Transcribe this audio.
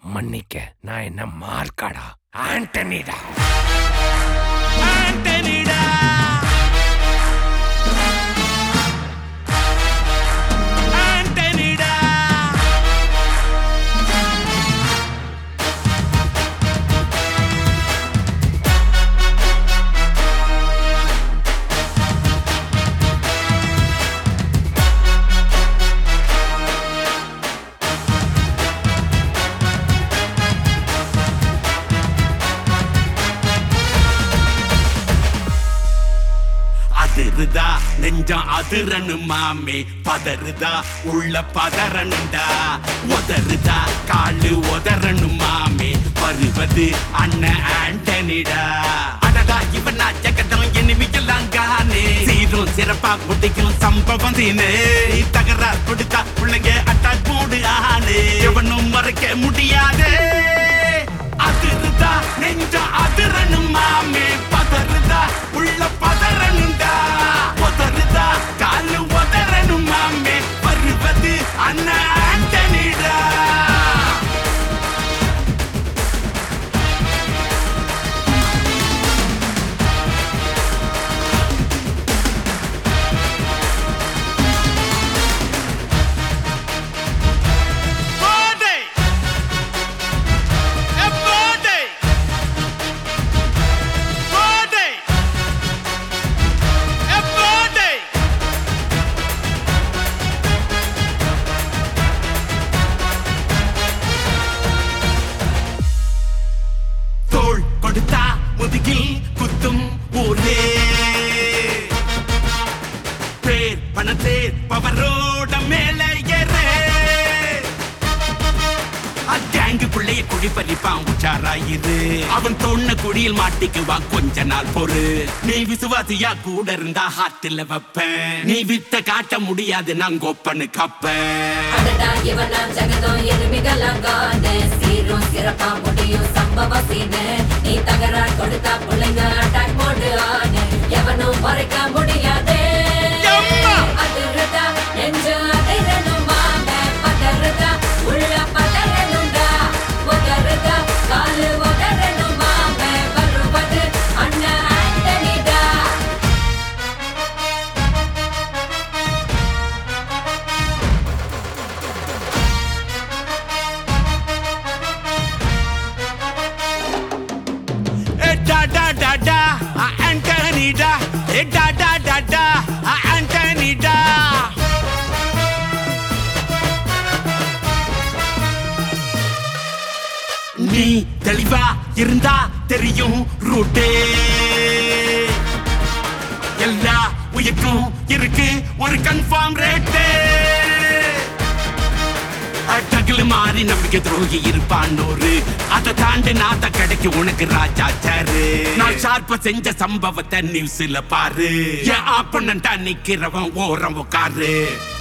மன்னிக்க நான் என்ன மார்க்காடா ஆண்டனிடா ஆண்டனிடா ஆண்டனிடா அதிருதா நெஞ்சம் அதிரனு மாமே பதறுதா உள்ள பதறனுண்டா உதறுதா காலு உதறனு மாமே வருவது அண்ணன் ஆண்டனிடா அடடா இவன் ஜகதம் எனிமிக்கலாம் காணே சீரும் சிறப்பா குட்டிக்கும் சம்பவம் தீனே தகராறு கொடுத்தா பிள்ளைங்க அட்டாக் போடு ஆனே எவனும் மறைக்க முடியாதே அதிருதா நெஞ்ச அதிரனு மாமே பதறுதா உள்ள பதறனுண்டா உதறுதா காலு உதறனு மாமே வருவது அண்ணன் ஆண்டனிடா Body! A body! Body! A body! தோள் கொடுத்தா முதுகில் குத்தும் ஊரே பேர் பணத்தேர் பவரோட மேல ஏறே அங்கேங்கு பிள்ளைய குழி பறிப்பான் உச்சாராயிரு அவன் தொன்ன குடியில் மாட்டிக்குவான் கொஞ்ச நாள் பொறு நீ விசுவாசியா கூட இருந்தா ஹார்ட்ல வைப்பேன் நீ வித்த காட்ட முடியாது நான் கொப்பனு கப்பேன் அடடா இவனா ஜெகதம் எருமிகளாம் காணே சீரும் சிறப்பா முடியும் சம்பவ சீனு நீ தகராறு கொடுத்தா பிள்ளைங்க அட்டாக் போடு ஆனு எவனும் மறைக்க முடியாதே எம்மா! அதிருதா நெஞ்சு அதிரணும் மாமே பதறுதா உள்ள பதறணுண்டா உதறுதா காலு உதறணும் மாமே வருவது அண்ணன் ஆண்டனிடா Eh, da da da da, ah, Anthony da. Eh, da da da da, ah, Anthony da. நீ தெளிவா இருந்தா தெரியும் ரூட்டே எல்லா உயிர்க்கும் இருக்கு ஒரு கன்ஃபார்ம் ரேட்டே டகுல மாறி நம்பிக்கை துரோகி இருப்பான் ஒரு அதை தாண்டி நாத்த கிடைக்கும் உனக்கு ராஜா சாரு நான் ஷார்ப்ப செஞ்ச சம்பவத்தை நியூஸ்ல பாரு என் ஆப்பனண்டா நிக்கிறவன் ஓரம் உட்காரு